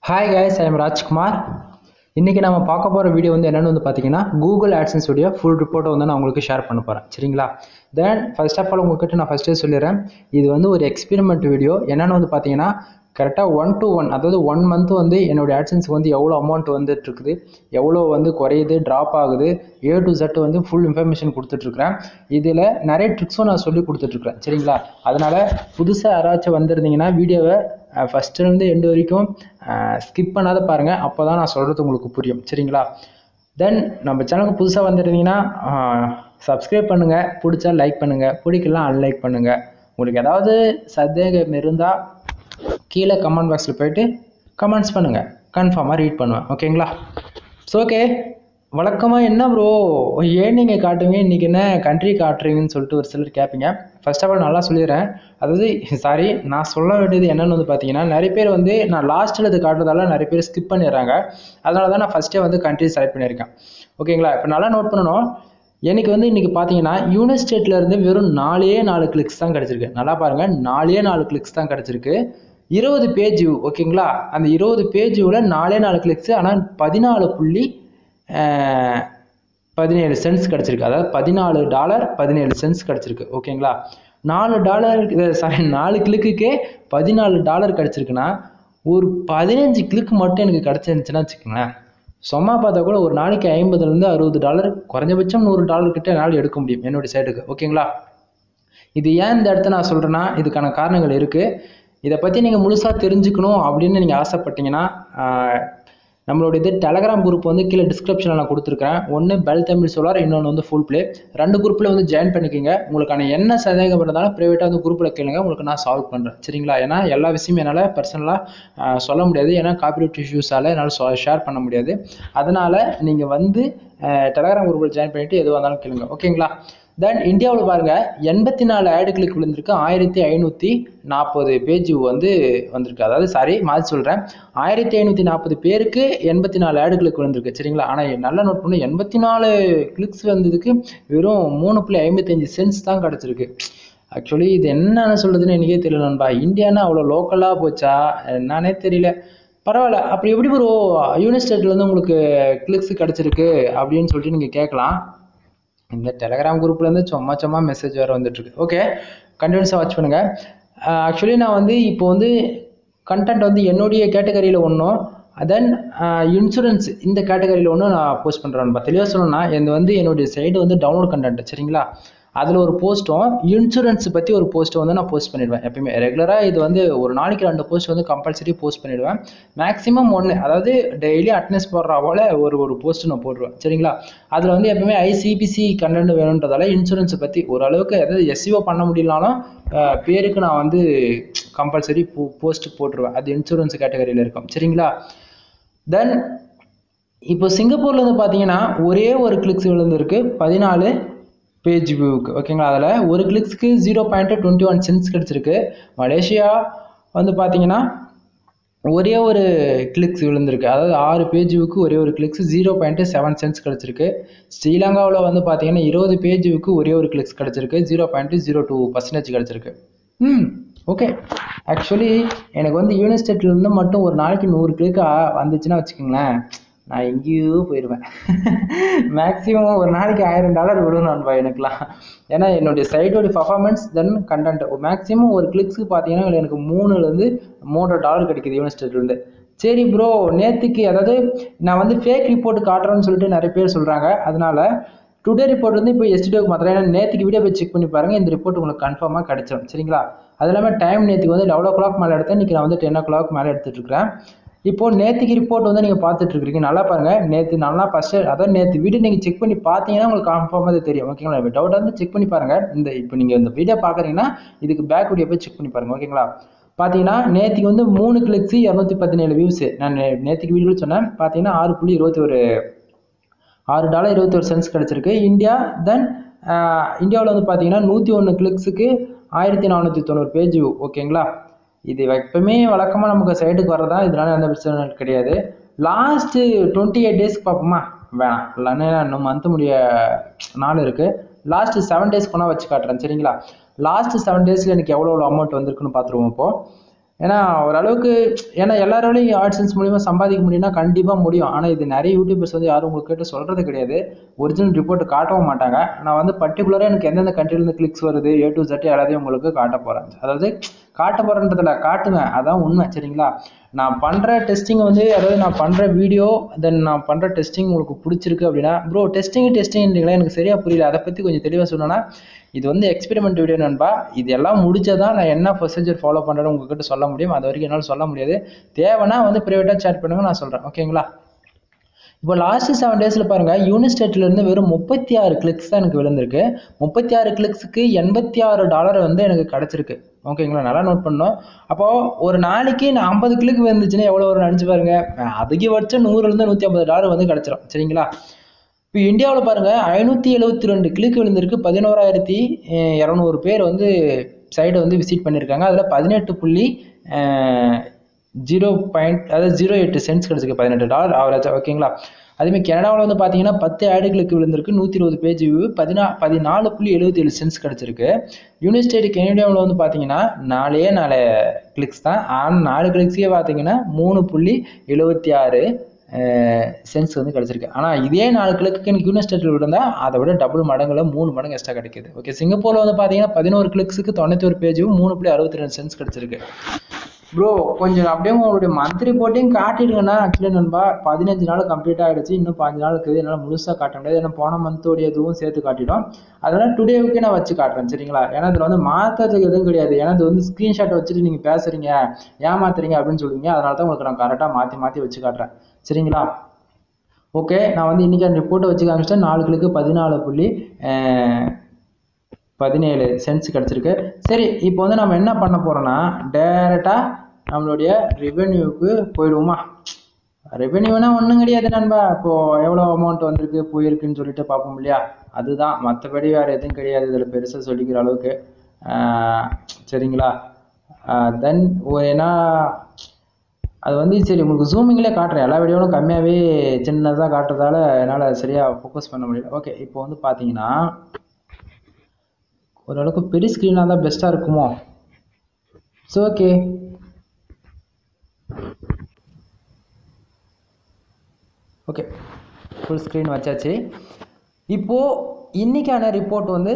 hi guys I'm Rajkumar இன்றைக்கி நம்ம பார்க்க போகிற வீடியோ வந்து என்னென்னு வந்து பார்த்தீங்கன்னா கூகுள் ஆட்சன்ஸ் உடைய ஃபுல் ரிப்போர்ட்டை வந்து நான் உங்களுக்கு ஷேர் பண்ண போகிறேன் சரிங்களா தென் ஃபர்ஸ்ட் ஆஃப் ஆல் உங்ககிட்ட நான் ஃபஸ்ட்டே சொல்லிடுறேன் இது வந்து ஒரு எக்ஸ்பெரிமெண்ட் வீடியோ என்னென்னு வந்து பார்த்தீங்கன்னா கரெக்டாக ஒன் டு ஒன் அதாவது ஒன் மந்த் வந்து என்னுடைய ஆட்சன்ஸுக்கு வந்து எவ்வளோ அமௌண்ட் வந்துட்டு இருக்குது எவ்வளோ வந்து குறையுது ட்ராப் ஆகுது ஏ டு செட் வந்து ஃபுல் இன்ஃபர்மேஷன் கொடுத்துட்ருக்குறேன் இதில் நிறைய ட்ரிக்ஸும் நான் சொல்லி கொடுத்துட்ருக்குறேன் சரிங்களா அதனால் புதுசாக யாராச்சும் வந்திருந்தீங்கன்னா வீடியோவை ஃபஸ்ட்டுலேருந்து எண்டு வரைக்கும் ஸ்கிப் பண்ணாத பாருங்கள் அப்போ தான் நான் சொல்கிறது உங்களுக்கு புரியும் சரிங்களா தென் நம்ம சேனலுக்கு புதுசாக வந்துருந்தீங்கன்னா சப்ஸ்கிரைப் பண்ணுங்கள் பிடிச்சா லைக் பண்ணுங்கள் பிடிக்கலாம் அன்லைக் பண்ணுங்கள் உங்களுக்கு ஏதாவது சந்தேகம் இருந்தால் கீழே கமெண்ட் பாக்ஸில் போயிட்டு கமெண்ட்ஸ் பண்ணுங்கள் கன்ஃபார்மாக ரீட் பண்ணுவேன் ஓகேங்களா ஸோ ஓகே வழக்கமாக என்ன ப்ரோ ஏன் நீங்கள் காட்டுவீங்க இன்றைக்கி என்ன கண்ட்ரி காட்டுறீங்கன்னு சொல்லிட்டு ஒரு சிலர் கேட்பீங்க ஃபர்ஸ்ட் ஆஃப் ஆல் நல்லா சொல்லிடுறேன் அதாவது சாரி நான் சொல்ல வேண்டியது என்னென்னு வந்து பார்த்தீங்கன்னா நிறைய பேர் வந்து நான் லாஸ்ட்டில் இது காட்டுறதால நிறைய பேர் ஸ்கிப் பண்ணிடுறாங்க அதனால தான் நான் ஃபஸ்ட்டே வந்து கண்ட்ரி செலக்ட் பண்ணியிருக்கேன் ஓகேங்களா இப்போ நல்லா நோட் பண்ணணும் எனக்கு வந்து இன்றைக்கி பார்த்தீங்கன்னா யூனிட் ஸ்டேட்டில் இருந்து வெறும் நாலே நாலு கிளிக்ஸ் தான் கிடச்சிருக்கு நல்லா பாருங்கள் நாலே நாலு கிளிக்ஸ் தான் கிடச்சிருக்கு இருபது பேஜ் வியூ ஓகேங்களா அந்த இருபது பேஜ் வியூவில் நாலே நாலு கிளிக்ஸு ஆனால் பதினாலு புள்ளி பதினேழு சென்ட்ஸ் கிடச்சிருக்கு அதாவது பதினாலு டாலர் பதினேழு சென்ட்ஸ் கிடச்சிருக்கு ஓகேங்களா நாலு டாலர் சாரி நாலு கிளிக்குக்கே பதினாலு டாலர் கிடச்சிருக்குன்னா ஒரு பதினஞ்சு கிளிக் மட்டும் எனக்கு கிடச்சிருந்துச்சுன்னா வச்சுக்கோங்களேன் சும்மா பார்த்தா கூட ஒரு நாளைக்கு ஐம்பதுலேருந்து அறுபது டாலர் குறைஞ்சபட்சம் நூறு டாலர் கிட்ட என்னால் எடுக்க முடியும் என்னுடைய சைடுக்கு ஓகேங்களா இது ஏன் இந்த இடத்த நான் சொல்கிறேன்னா இதுக்கான காரணங்கள் இருக்குது இதை பற்றி நீங்கள் முழுசாக தெரிஞ்சுக்கணும் அப்படின்னு நீங்கள் ஆசைப்பட்டீங்கன்னா நம்மளோட இது டெலகிராம் குரூப் வந்து கீழே டிஸ்கிரிப்ஷனில் நான் கொடுத்துருக்கேன் ஒன்று பெல் தமிழ் சோலார் இன்னொன்று வந்து ஃபுல் ப்ளே ரெண்டு குரூப்பில் வந்து ஜாயின் பண்ணிக்கோங்க உங்களுக்கான என்ன சந்தேகம் இருந்தாலும் ப்ரைவேட்டாக வந்து குரூப்பில் கேளுங்க உங்களுக்கு நான் சால்வ் பண்ணுறேன் சரிங்களா ஏன்னா எல்லா விஷயமும் என்னால் பர்சனலாக சொல்ல முடியாது ஏன்னா காப்பிரைட் இஷ்யூஸால் என்னால் ஷேர் பண்ண முடியாது அதனால் நீங்கள் வந்து டெலகிராம் குரூப்பில் ஜாயின் பண்ணிவிட்டு எதுவாக இருந்தாலும் கேளுங்க ஓகேங்களா தென் இந்தியாவில் பாருங்கள் எண்பத்தி நாலு ஆடு கிளிக் விழுந்திருக்கு ஆயிரத்தி ஐநூற்றி நாற்பது பேஜ் வந்து வந்திருக்கு அதாவது சாரி மாற்றி சொல்கிறேன் ஆயிரத்தி ஐநூற்றி நாற்பது பேருக்கு எண்பத்தி நாலு ஆடு கிளிக் விழுந்திருக்கு சரிங்களா ஆனால் நல்லா நோட் பண்ணி எண்பத்தி நாலு கிளிக்ஸ் வந்ததுக்கு வெறும் மூணு புள்ளி ஐம்பத்தஞ்சு சென்ஸ் தான் கிடச்சிருக்கு ஆக்சுவலி இது என்னன்னு சொல்கிறதுன்னு எனக்கே தெரியல நண்பா இந்தியானா அவ்வளோ லோக்கலாக போச்சா என்னன்னே தெரியல பரவாயில்ல அப்படி எப்படி ப்ரோ யூனிஸ்டேட்லேருந்து உங்களுக்கு கிளிக்ஸ் கிடச்சிருக்கு அப்படின்னு சொல்லிட்டு நீங்கள் கேட்கலாம் இந்த டெலகிராம் குரூப்லேருந்து சும்மா சும்மா மெசேஜ் வேறு வந்துட்டுருக்கு ஓகே கண்டினியூஸாக வாட்ச் பண்ணுங்கள் ஆக்சுவலி நான் வந்து இப்போ வந்து கண்டென்ட் வந்து என்னுடைய கேட்டகரியில் ஒன்றும் தென் இன்சூரன்ஸ் இந்த கேட்டகரியில் ஒன்றும் நான் போஸ்ட் பண்ணுறேன் தெளிவாக சொல்லணும்னா இது வந்து என்னுடைய சைடு வந்து டவுன்லோட் கண்டென்ட் சரிங்களா அதில் ஒரு போஸ்ட்டும் இன்சூரன்ஸ் பற்றி ஒரு போஸ்ட்டை வந்து நான் போஸ்ட் பண்ணிடுவேன் எப்பயுமே ரெகுலராக இது வந்து ஒரு நாளைக்கு ரெண்டு போஸ்ட் வந்து கம்பல்சரி போஸ்ட் பண்ணிடுவேன் மேக்ஸிமம் ஒன்று அதாவது டெய்லி அட்டனன்ஸ் போடுற போல் ஒரு ஒரு போஸ்ட்டு நான் போடுவேன் சரிங்களா அதில் வந்து எப்பவுமே ஐசிபிசி கண்டென்ட் வேணுன்றதால இன்சூரன்ஸை பற்றி ஓரளவுக்கு அதாவது எஸ்சிஓ பண்ண முடியலனாலும் பேருக்கு நான் வந்து கம்பல்சரி போ போஸ்ட் போட்டுருவேன் அது இன்சூரன்ஸ் கேட்டகரியில் இருக்கும் சரிங்களா தென் இப்போ சிங்கப்பூரில் வந்து பார்த்தீங்கன்னா ஒரே ஒரு கிளிக்ஸ் விழுந்திருக்கு பதினாலு பேஜ் வியூவுக்கு ஓகேங்களா அதில் ஒரு கிளிக்ஸ்க்கு zero point twenty one cents கிடச்சிருக்கு மலேசியா வந்து பார்த்தீங்கன்னா ஒரே ஒரு கிளிக்ஸ் விழுந்திருக்கு அதாவது ஆறு பேஜ் வியூக்கு ஒரே ஒரு clicks zero point seven cents கிடச்சிருக்கு ஸ்ரீலங்காவில் வந்து பார்த்தீங்கன்னா இருபது பேஜ் வியூக்கு ஒரே ஒரு கிளிக்ஸ் கிடச்சிருக்கு zero point zero two percentage கிடச்சிருக்கு ம் ஓகே ஆக்சுவலி எனக்கு வந்து யூனிஸ்டேட்லேருந்து மட்டும் ஒரு நாளைக்கு நூறு கிளிக் வந்துச்சுன்னா வச்சுக்கோங்களேன் நான் எங்கேயோ போயிடுவேன் மேக்ஸிமம் ஒரு நாளைக்கு ஆயிரம் டாலர் விடும் நண்பா எனக்குலாம் ஏன்னா என்னுடைய சைடோடைய பர்ஃபார்மன்ஸ் தென் கண்டென்ட் மேக்ஸிமம் ஒரு கிளிக்ஸுக்கு பார்த்தீங்கன்னா எனக்கு மூணுலேருந்து மூன்றரை டாலர் கிடைக்குது யூனிவர்சிட்டிலேருந்து சரி ப்ரோ நேற்றுக்கு அதாவது நான் வந்து ஃபேக் ரிப்போர்ட் காட்டுறேன்னு சொல்லிட்டு நிறைய பேர் சொல்கிறாங்க அதனால டுடே ரிப்போர்ட் வந்து இப்போ எஸ்டிஓக்கு மாத்திரம் ஏன்னா நேற்றுக்கு வீடியோ போய் செக் பண்ணி பாருங்கள் இந்த ரிப்போர்ட் உங்களுக்கு கன்ஃபார்மாக கிடச்சிடும் சரிங்களா அது இல்லாமல் டைம் நேற்றுக்கு வந்து லெவல் ஓ கிளாக் மேலே எடுத்தேன் இன்றைக்கி நான் வந்து டென் ஓ கிளாக் மேலே எடுத்துகிட்டு இருக்கிறேன் இப்போ நேற்றுக்கு ரிப்போர்ட் வந்து நீங்கள் பார்த்துட்டு இருக்கிறீங்க நல்லா பாருங்கள் நேற்று நல்லா ஃபஸ்ட்டு அதாவது நேற்று வீடியோ நீங்கள் செக் பண்ணி பார்த்தீங்கன்னா உங்களுக்கு கன்ஃபார்மாக தெரியும் ஓகேங்களா டவுட் வந்து செக் பண்ணி பாருங்கள் இந்த இப்போ நீங்கள் இந்த வீடியோ பார்க்குறீங்கன்னா இதுக்கு பேக் வீடியோ போய் செக் பண்ணி பாருங்கள் ஓகேங்களா பார்த்தீங்கன்னா நேற்றுக்கு வந்து மூணு கிளிக்ஸு இரநூத்தி பதினேழு வியூஸு நான் நேற்றுக்கு வீடியோ சொன்னேன் பார்த்தீங்கன்னா ஆறு புள்ளி இருபத்தி ஒரு ஆறு டாலர் இருபத்தி ஒரு சென்ஸ் கிடச்சிருக்கு இந்தியா தென் இந்தியாவில் வந்து பார்த்தீங்கன்னா நூற்றி ஒன்று கிளிக்ஸுக்கு ஆயிரத்தி நானூற்றி தொண்ணூறு பேஜ் வியூ ஓகேங்களா இது எப்பவுமே வழக்கமாக நமக்கு சைடுக்கு வரதா இதனால எந்த பிரச்சனை கிடையாது லாஸ்ட்டு டுவெண்ட்டி எயிட் டேஸ்க்கு பார்ப்போமா வேணாம் இல்லைன்னா இன்னும் மந்த் முடிய நாள் இருக்குது லாஸ்ட்டு செவன் டேஸ் போனால் வச்சு காட்டுறேன் சரிங்களா லாஸ்ட்டு செவன் டேஸில் எனக்கு எவ்வளோ எவ்வளோ அமௌண்ட் வந்திருக்குன்னு பார்த்துருவோம் இப்போது ஏன்னா ஓரளவுக்கு ஏன்னா எல்லாராலையும் ஆட்சன்ஸ் மூலியமா சம்பாதிக்க முடியும்னா கண்டிப்பாக முடியும் ஆனால் இது நிறைய யூடியூபர்ஸ் வந்து யாரும் உங்களுக்கு கேட்டு சொல்கிறது கிடையாது ஒரிஜினல் ரிப்போர்ட் காட்டவும் மாட்டாங்க நான் வந்து பர்டிகுலராக எனக்கு எந்தெந்த கண்ட்ரிலேருந்து கிளிக்ஸ் வருது ஏ டு Z எல்லாத்தையும் உங்களுக்கு காட்ட போகிறேன் அதாவது காட்ட போகிறேன்றதில்ல காட்டுங்க அதான் உண்மை சரிங்களா நான் பண்ணுற டெஸ்டிங் வந்து அதாவது நான் பண்ணுற வீடியோ தென் நான் பண்ணுற டெஸ்டிங் உங்களுக்கு பிடிச்சிருக்கு அப்படின்னா ப்ரோ டெஸ்டிங் டெஸ்டிங்ன்றீங்களா எனக்கு சரியாக புரியல அதை பற்றி கொஞ்சம் தெளிவாக சொல்லணும்னா இது வந்து எக்ஸ்பெரிமெண்ட் வீடியோ நண்பா இது எல்லாம் முடிச்சதான் நான் என்ன ப்ரொசீஜர் ஃபாலோ பண்ணுறேன்னு உங்ககிட்ட சொல்ல முடியும் அது வரைக்கும் என்னால் சொல்ல முடியாது தேவைன்னா வந்து ப்ரைவேட்டாக சேட் பண்ணுங்க நான் சொல்கிறேன் ஓகேங்களா இப்போ லாஸ்ட் செவன் டேஸில் பாருங்கள் யூனிஸ்டேட்லேருந்து வெறும் முப்பத்தி ஆறு கிளிக்ஸ் தான் எனக்கு விழுந்திருக்கு முப்பத்தி ஆறு கிளிக்ஸுக்கு எண்பத்தி ஆறு டாலர் வந்து எனக்கு கிடச்சிருக்கு ஓகேங்களா நல்லா நோட் பண்ணோம் அப்போது ஒரு நாளைக்கு நான் ஐம்பது கிளிக் வந்துச்சுன்னா எவ்வளோ வரும் நினச்சி பாருங்க அதிகபட்சம் நூறுலேருந்து நூற்றி ஐம்பது டாலர் வந்து கிடச்சிரும் சரிங்களா இப்போ இந்தியாவில் பாருங்கள் ஐநூற்றி எழுபத்தி ரெண்டு கிளிக் விழுந்திருக்கு பதினோராயிரத்தி இரநூறு பேர் வந்து சைடை வந்து விசிட் பண்ணியிருக்காங்க அதில் பதினெட்டு புள்ளி ஜீரோ பாயிண்ட் அதாவது ஜீரோ எட்டு சென்ட்ஸ் கிடச்சிருக்கு பதினெட்டு டாலர் ஆவரேஜ் ஓகேங்களா அதேமாதிரி கனடாவில் வந்து பார்த்தீங்கன்னா பத்து ஆடுகளுக்கு விழுந்திருக்கு நூற்றி இருபது பேஜ் வியூ பதினா பதினாலு புள்ளி எழுபத்தி ஏழு சென்ட்ஸ் கிடச்சிருக்கு யூனிஸ்டேட் கனடாவில் வந்து பார்த்தீங்கன்னா நாலே நாலு கிளிக்ஸ் தான் ஆனால் நாலு கிளிக்ஸே பார்த்தீங்கன்னா மூணு புள்ளி எழுபத்தி ஆறு சென்ஸ் வந்து கிடச்சிருக்கு ஆனால் இதே நாலு கிளிக்கு எனக்கு யூனிஸ்டேட்டில் இருந்தால் அதை விட டபுள் மடங்குல மூணு மடங்கு எக்ஸ்ட்ரா கிடைக்குது ஓகே சிங்கப்பூரில் வந்து பார்த்தீங்கன்னா பதினோரு கிளிக்ஸுக்கு தொண்ணூற்றி ஒரு பேஜும் மூணு புள்ளி அறுபத்தி ரெண்டு சென்ஸ் கிடச்சிருக்கு ப்ரோ கொஞ்சம் அப்படியே உங்களுடைய மந்த் ரிப்போர்ட்டையும் காட்டிடுங்கண்ணா ஆக்சுவலி நண்பா பதினஞ்சு நாள் கம்ப்ளீட் ஆகிடுச்சு இன்னும் பாஞ்சு நாள் இருக்குது என்னால் முழுசாக காட்ட முடியாது ஏன்னா போன மந்தோடைய இதுவும் சேர்த்து காட்டிடும் அதனால் டுடேவுக்கே நான் வச்சு காட்டுறேன் சரிங்களா ஏன்னா இதில் வந்து மாற்றுறதுக்கு எதுவும் கிடையாது ஏன்னா இது வந்து ஸ்க்ரீன்ஷாட் வச்சுட்டு நீங்கள் பேசுகிறீங்க ஏமாத்துறீங்க அப்படின்னு சொல்லுவீங்க அதனால தான் உங்களுக்கு நான் கரெக்டாக மாற்றி மாற்றி வச்சு காட்டுறேன் சரிங்களா ஓகே நான் வந்து இன்றைக்கி அந்த ரிப்போர்ட்டை வச்சு காமிச்சிட்டேன் நாலு கிளிக்கு பதினாலு புள்ளி பதினேழு சென்ட்ஸ் கிடச்சிருக்கு சரி இப்போ வந்து நம்ம என்ன பண்ண போகிறோன்னா டேரெக்டாக நம்மளுடைய ரெவென்யூவுக்கு போயிடுவோமா ரெவென்யூனா ஒன்றும் கிடையாது நண்பா இப்போது எவ்வளோ அமௌண்ட் வந்திருக்கு போயிருக்குன்னு சொல்லிட்டு பார்ப்போம் இல்லையா அதுதான் மற்றபடி வேறு எதுவும் கிடையாது இதில் பெருசாக சொல்லிக்கிற அளவுக்கு சரிங்களா தென் ஏன்னா அது வந்து சரி உங்களுக்கு ஜூமிங்லேயே காட்டுறேன் எல்லா வீடியோவும் கம்மியாகவே சின்னதாக காட்டுறதால என்னால் சரியாக ஃபோக்கஸ் பண்ண முடியல ஓகே இப்போ வந்து பார்த்தீங்கன்னா ஓரளவுக்கு பெரிய ஸ்க்ரீனாக தான் பெஸ்ட்டாக இருக்குமோ so okay okay full screen வச்சாச்சு இப்போது இன்றைக்கான ரிப்போர்ட் வந்து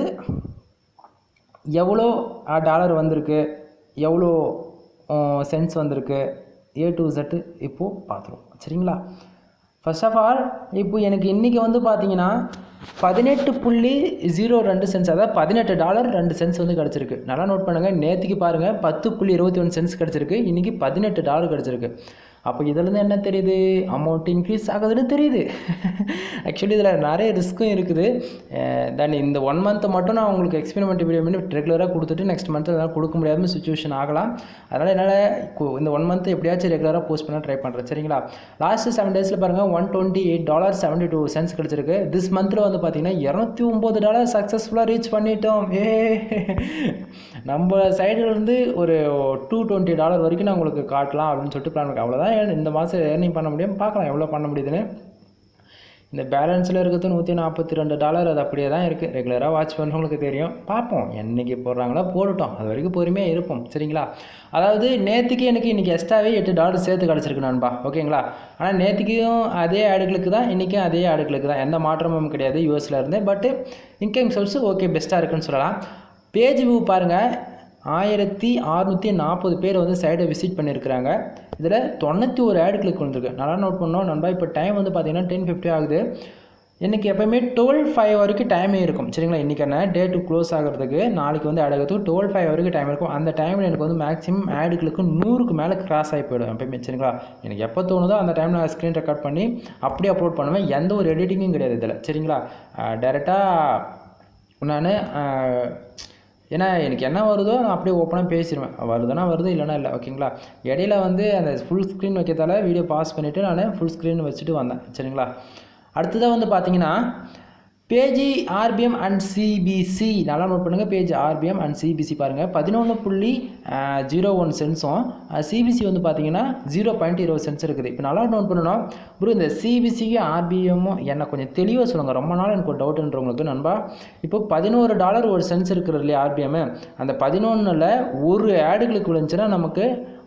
எவ்வளோ டாலர் வந்திருக்கு எவ்வளோ சென்ஸ் வந்திருக்கு ஏ டு செட்டு இப்போது பார்த்துருவோம் சரிங்களா ஃபர்ஸ்ட் ஆஃப் ஆல் இப்போ எனக்கு இன்றைக்கி வந்து பார்த்தீங்கன்னா பதினெட்டு புள்ளி ஜீரோ ரெண்டு சென்ஸ் அதாவது பதினெட்டு டாலர் ரெண்டு சென்ஸ் வந்து கிடச்சிருக்கு நல்லா நோட் பண்ணுங்கள் நேற்றுக்கு பாருங்கள் பத்து புள்ளி இருபத்தி ஒன்று சென்ஸ் கிடச்சிருக்கு இன்றைக்கி பதினெட்டு டாலர் கிடச்சிருக்கு அப்போ இதுலேருந்து என்ன தெரியுது அமௌண்ட் இன்க்ரீஸ் ஆகுதுன்னு தெரியுது ஆக்சுவலி இதில் நிறைய ரிஸ்க்கும் இருக்குது தென் இந்த ஒன் மந்த்தை மட்டும் நான் உங்களுக்கு எக்ஸ்பெரிமெண்ட் வீடியோ பண்ணி ரெகுலராக கொடுத்துட்டு நெக்ஸ்ட் மந்த் என்னால் கொடுக்க முடியாத சுச்சுவேஷன் ஆகலாம் அதனால் என்னால் இந்த ஒன் மந்த் எப்படியாச்சும் ரெகுலராக போஸ்ட் பண்ண ட்ரை பண்ணுறேன் சரிங்களா லாஸ்ட் செவன் டேஸில் பாருங்கள் one twenty eight dollar seventy two cents கிடச்சிருக்கு திஸ் மந்தில் வந்து பார்த்தீங்கன்னா இரநூத்தி ஒம்பது டாலர் சக்ஸஸ்ஃபுல்லாக ரீச் பண்ணிட்டோம் ஏ நம்ம சைடுலேருந்து ஒரு டூ டுவெண்ட்டி டாலர் வரைக்கும் நான் உங்களுக்கு காட்டலாம் அப்படின்னு சொல்லிட்டு பிளான் இருக்கேன் அவ்வளோதான் இந்த மாதம் ஏர்னிங் பண்ண முடியும் பார்க்கலாம் எவ்வளோ பண்ண முடியுதுன்னு இந்த பேலன்ஸில் இருக்கிறது நூற்றி நாற்பத்தி ரெண்டு டாலர் அது அப்படியே தான் இருக்குது ரெகுலராக வாட்ச் பண்ணுறவங்களுக்கு தெரியும் பார்ப்போம் என்றைக்கு போடுறாங்களோ போடட்டும் அது வரைக்கும் பொறுமையாக இருப்போம் சரிங்களா அதாவது நேற்றுக்கு எனக்கு இன்றைக்கி எக்ஸ்ட்ராவே எட்டு டாலர் சேர்த்து கிடச்சிருக்கு நண்பா ஓகேங்களா ஆனால் நேற்றுக்கும் அதே ஆடுகளுக்கு தான் இன்றைக்கும் அதே ஆடுகளுக்கு தான் எந்த மாற்றமும் கிடையாது யூஎஸில் இருந்து பட்டு இன்கம் சோர்ஸு ஓகே பெஸ்ட்டாக இருக்குன்னு சொல்லலாம் பேஜ் வியூ பாருங்கள் ஆயிரத்தி அறநூற்றி நாற்பது பேர் வந்து சைடை விசிட் பண்ணியிருக்கிறாங்க இதில் தொண்ணூற்றி ஒரு ஆடு கிளிக் வந்திருக்கு நல்லா நோட் பண்ணோம் நண்பா இப்போ டைம் வந்து பார்த்தீங்கன்னா டென் ஃபிஃப்டி ஆகுது எனக்கு எப்போயுமே டுவெல் ஃபைவ் வரைக்கும் டைமே இருக்கும் சரிங்களா இன்றைக்கான டேட்டு க்ளோஸ் ஆகிறதுக்கு நாளைக்கு வந்து ஆட் ஆகிறதுக்கு டுவெல் ஃபைவ் வரைக்கும் டைம் இருக்கும் அந்த டைமில் எனக்கு வந்து மேக்ஸிமம் ஆடுகளுக்கு நூறுக்கு மேலே கிராஸ் ஆகி போயிடும் எப்பயுமே சரிங்களா எனக்கு எப்போ தோணுதோ அந்த டைமில் நான் ஸ்க்ரீன் ரெக்கார்ட் பண்ணி அப்படியே அப்லோட் பண்ணுவேன் எந்த ஒரு எடிட்டிங்கும் கிடையாது இதில் சரிங்களா டேரெக்டாக நான் ஏன்னா எனக்கு என்ன வருதோ நான் அப்படியே ஓப்பனாக பேசிடுவேன் வருதுன்னா வருது இல்லைனா இல்லை ஓகேங்களா இடையில வந்து அந்த ஃபுல் ஸ்க்ரீன் வைக்கிறதால வீடியோ பாஸ் பண்ணிவிட்டு நான் ஃபுல் ஸ்க்ரீன் வச்சுட்டு வந்தேன் சரிங்களா அடுத்ததாக வந்து பார்த்தீங்கன்னா பேஜி ஆர்பிஎம் அண்ட் சிபிசி நல்லா நோட் பண்ணுங்கள் பேஜ் ஆர்பிஎம் அண்ட் சிபிசி பாருங்கள் பதினொன்று புள்ளி ஜீரோ ஒன் சென்ஸும் சிபிசி வந்து பார்த்தீங்கன்னா ஜீரோ பாயிண்ட் இருபது சென்ஸ் இருக்குது இப்போ நல்லா நோட் பண்ணணும் ப்ரோ இந்த சிபிசியும் ஆர்பிஎம்மும் என்ன கொஞ்சம் தெளிவாக சொல்லுங்கள் ரொம்ப நாள் எனக்கு ஒரு டவுட்டுன்றவங்களுக்கு நண்பா இப்போ பதினோரு டாலர் ஒரு சென்ஸ் இருக்கிறது இல்லையா ஆர்பிஎம் அந்த பதினொன்றில் ஒரு ஆடுகளுக்கு விழுந்துச்சுன்னா நமக்கு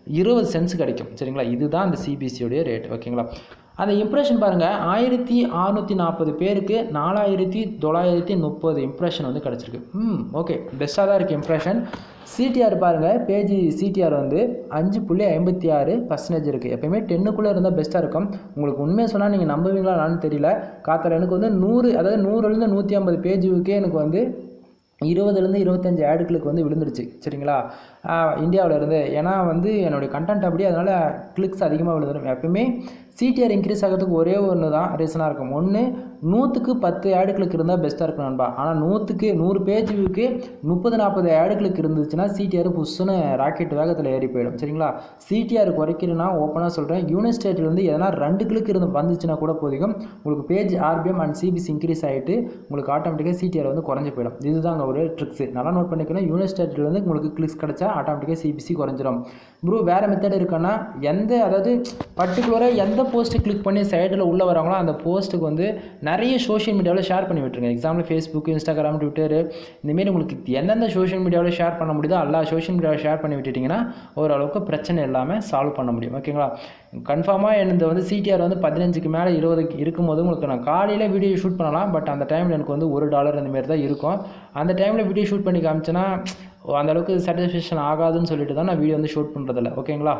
இருபது சென்ஸ் கிடைக்கும் சரிங்களா இதுதான் அந்த சிபிசியோடைய ரேட் ஓகேங்களா அந்த இம்ப்ரெஷன் பாருங்கள் ஆயிரத்தி அறநூற்றி நாற்பது பேருக்கு நாலாயிரத்தி தொள்ளாயிரத்தி முப்பது இம்ப்ரெஷன் வந்து கிடச்சிருக்கு ம் ஓகே பெஸ்ட்டாக தான் இருக்குது இம்ப்ரெஷன் சிடிஆர் பாருங்கள் பேஜ் சிடிஆர் வந்து அஞ்சு புள்ளி ஐம்பத்தி ஆறு பர்சன்டேஜ் இருக்குது எப்பயுமே டென்னுக்குள்ளே இருந்தால் பெஸ்ட்டாக இருக்கும் உங்களுக்கு உண்மையை சொன்னால் நீங்கள் நம்புவீங்களா என்னன்னு தெரியல காத்தால எனக்கு வந்து நூறு அதாவது நூறுலேருந்து நூற்றி ஐம்பது பேஜுக்கே எனக்கு வந்து இருபதுலேருந்து இருபத்தஞ்சி ஆடுகளுக்கு வந்து விழுந்துருச்சு சரிங்களா இந்தியாவில் இருந்து ஏன்னா வந்து என்னுடைய கண்டென்ட் அப்படி அதனால் கிளிக்ஸ் அதிகமாக விழுந்துடும் எப்பயுமே சிடிஆர் இன்க்ரீஸ் ஆகிறதுக்கு ஒரே ஒன்று தான் ரீசனாக இருக்கும் ஒன்று நூற்றுக்கு பத்து ஆடுகளுக்கு இருந்தால் பெஸ்ட்டாக இருக்கும் நண்பா ஆனால் நூற்றுக்கு நூறு பேஜுக்கு முப்பது நாற்பது ஆடுகளுக்கு இருந்துச்சுன்னா சிடிஆர் புஷ்ஷுன்னு ராக்கெட் வேகத்தில் ஏறி போயிடும் சரிங்களா சிடிஆர் குறைக்கணும்னா ஓப்பனாக சொல்கிறேன் யூனிஸ்டேட்லேருந்து எதனா ரெண்டு கிளிக் இருந்து வந்துச்சுன்னா கூட போதிக்கும் உங்களுக்கு page RPM and CPC increase ஆகிட்டு உங்களுக்கு ஆட்டோமேட்டிக்காக சிடிஆர் வந்து குறைஞ்சி போயிடும் இதுதான் அங்கே ஒரு ட்ரிக்ஸு நல்லா நோட் பண்ணிக்கணும் யூனிஸ்டேட்லேருந்து உங்களுக்கு கிளிக்ஸ் கிடச்சா ஆட்டோமேட்டிக்காக சிபிசி குறைஞ்சிரும் ப்ரூ வேறு மெத்தட் இருக்குன்னா எந்த அதாவது பர்டிகுலராக எந்த போஸ்ட்டு கிளிக் பண்ணி சைடில் உள்ளே வராங்களோ அந்த போஸ்ட்டுக்கு வந்து நிறைய சோஷியல் மீடியாவில் ஷேர் பண்ணி விட்டுருங்க எக்ஸாம்பிள் ஃபேஸ்புக் இன்ஸ்டாகிராம் ட்விட்டர் இந்தமாரி உங்களுக்கு எந்தெந்த சோஷியல் மீடியாவில் ஷேர் பண்ண முடியுதோ எல்லா சோஷியல் மீடியாவில் ஷேர் பண்ணி விட்டுட்டிங்கன்னா ஓரளவுக்கு பிரச்சனை இல்லாமல் சால்வ் பண்ண முடியும் ஓகேங்களா கன்ஃபார்மாக எனது வந்து சிடிஆர் வந்து பதினஞ்சுக்கு மேலே இருபதுக்கு இருக்கும்போது உங்களுக்கு நான் காலையில் வீடியோ ஷூட் பண்ணலாம் பட் அந்த டைமில் எனக்கு வந்து ஒரு டாலர் அந்த மாதிரி தான் இருக்கும் அந்த டைமில் வீடியோ ஷூட் பண்ணி காமிச்சேன்னா அந்த அளவுக்கு சாட்டிஸ்ஃபேக்ஷன் ஆகாதுன்னு சொல்லிட்டு தான் நான் வீடியோ வந்து ஷூட் பண்ணுறதில்ல ஓகேங்களா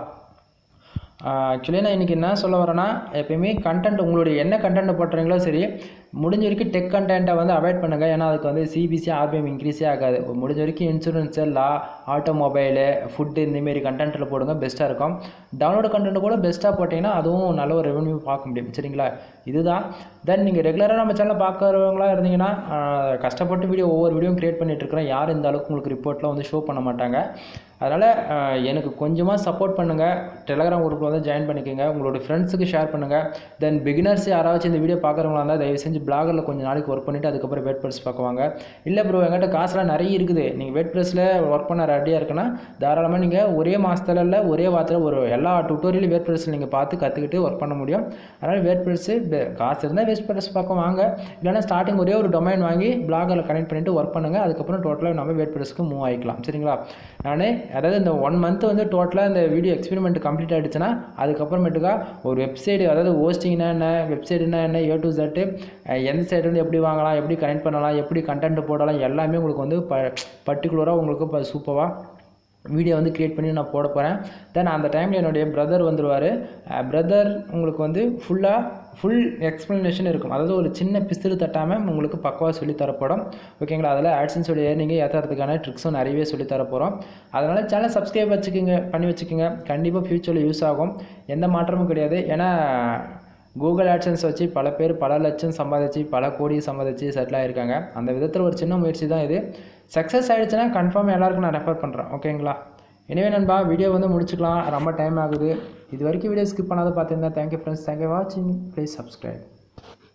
ஆக்சுவலி நான் இன்றைக்கி என்ன சொல்ல வரேன்னா எப்பயுமே கண்டென்ட் உங்களுடைய என்ன கண்டென்ட் போட்டுறீங்களோ சரி முடிஞ்ச வரைக்கும் டெக் கண்டென்ட்டை வந்து அவாய்ட் பண்ணுங்கள் ஏன்னா அதுக்கு வந்து சிபிசி ஆர்பிஎம் இன்க்ரீஸே ஆகாது முடிஞ்ச வரைக்கும் இன்சூரன்ஸு லா ஆட்டோமொபைலு ஃபுட்டு இந்தமாரி கண்டென்ட்டில் போடுங்க பெஸ்ட்டாக இருக்கும் டவுன்லோடு கண்டென்ட் கூட பெஸ்ட்டாக போட்டிங்கன்னா அதுவும் நல்ல ஒரு ரெவன்யூ பார்க்க முடியும் சரிங்களா இதுதான் தென் நீங்கள் ரெகுலராக நம்ம சேனலில் பார்க்குறவங்களா இருந்தீங்கன்னா கஷ்டப்பட்டு வீடியோ ஒவ்வொரு வீடியோ க்ரியேட் பண்ணிகிட்ருக்கிறேன் யார் இந்த அளவுக்கு உங்களுக்கு ரிப்போர்ட்லாம் வந்து ஷோ பண்ண மாட்டாங்க அதனால் எனக்கு கொஞ்சமாக சப்போர்ட் பண்ணுங்கள் டெலகிராம் குரூப்பில் வந்து ஜாயின் பண்ணிக்கோங்க உங்களோட ஃப்ரெண்ட்ஸுக்கு ஷேர் பண்ணுங்கள் தென் பிகினர்ஸ் யாராச்சும் இந்த வீடியோ பார்க்குறவங்களா இருந்தால் தயவு செஞ்சு பிளாகரில் கொஞ்சம் நாளைக்கு ஒர்க் பண்ணிவிட்டு அதுக்கப்புறம் வேட் ப்ரெஸ் பார்க்குவாங்க இல்லை ப்ரோ என்கிட்ட காசுலாம் நிறைய இருக்குது நீங்கள் வேட் ப்ரெஸ்ஸில் ஒர்க் பண்ண ரெடியாக இருக்குன்னா தாராளமாக நீங்கள் ஒரே மாதத்துல இல்லை ஒரே வாரத்தில் ஒரு எல்லா டுட்டோரியலும் வேட் ப்ரெஸ்ஸில் நீங்கள் பார்த்து கற்றுக்கிட்டு ஒர்க் பண்ண முடியும் அதனால் வேட் ப்ரெஸ்ஸு காசு இருந்தால் வேஸ்ட் ப்ரெஸ் பார்க்க வாங்க இல்லைனா ஸ்டார்டிங் ஒரே ஒரு டொமைன் வாங்கி பிளாகரில் கனெக்ட் பண்ணிவிட்டு ஒர்க் பண்ணுங்கள் அதுக்கப்புறம் டோட்டலாக நம்ம வேட் ப்ரெஸ்க்கு மூவ் ஆகிக்கலாம் சரிங்களா நான் அதாவது இந்த ஒன் மந்த் வந்து டோட்டலாக இந்த வீடியோ எக்ஸ்பெரிமெண்ட் கம்ப்ளீட் ஆகிடுச்சுன்னா அதுக்கப்புறமேட்டுக்கா ஒரு வெப்சைட் அதாவது ஹோஸ்டிங்னா என்ன வெப்சைட்னா என்ன ஏ டு ஜெட்டு எந்த சைடு வந்து எப்படி வாங்கலாம் எப்படி கனெக்ட் பண்ணலாம் எப்படி கண்டென்ட் போடலாம் எல்லாமே உங்களுக்கு வந்து ப பர்டிகுலராக உங்களுக்கு இப்போ சூப்பராக வீடியோ வந்து க்ரியேட் பண்ணி நான் போட போகிறேன் தென் அந்த டைமில் என்னுடைய பிரதர் வந்துடுவார் பிரதர் உங்களுக்கு வந்து ஃபுல்லாக ஃபுல் எக்ஸ்ப்ளனேஷன் இருக்கும் அதாவது ஒரு சின்ன பிஸ்தில் தட்டாமல் உங்களுக்கு பக்கவாக சொல்லி தரப்படும் ஓகேங்களா அதில் ஆட்சன்ஸோட ஏர்னிங்கை ஏற்றுறதுக்கான ட்ரிக்ஸும் நிறையவே சொல்லி தரப்போகிறோம் அதனால் சேனல் சப்ஸ்கிரைப் வச்சுக்கோங்க பண்ணி வச்சுக்கோங்க கண்டிப்பாக ஃப்யூச்சரில் யூஸ் ஆகும் எந்த மாற்றமும் கிடையாது ஏன்னா கூகுள் ஆட்சன்ஸ் வச்சு பல பேர் பல லட்சம் சம்பாதிச்சு பல கோடி சம்பாதிச்சு செட்டில் ஆகிருக்காங்க அந்த விதத்தில் ஒரு சின்ன முயற்சி தான் இது சக்ஸஸ் ஆகிடுச்சுன்னா கன்ஃபார்ம் எல்லாருக்கும் நான் ரெஃபர் பண்ணுறேன் ஓகேங்களா எனவே நண்பா வீடியோ வந்து முடிச்சுக்கலாம் ரொம்ப டைம் ஆகுது இது வரைக்கும் வீடியோ ஸ்கிப் பண்ணாத பார்த்துருந்தா தேங்க்யூ ஃப்ரெண்ட்ஸ் தேங்க்யூ வாட்சிங் ப்ளீஸ் சப்ஸ்கிரைப்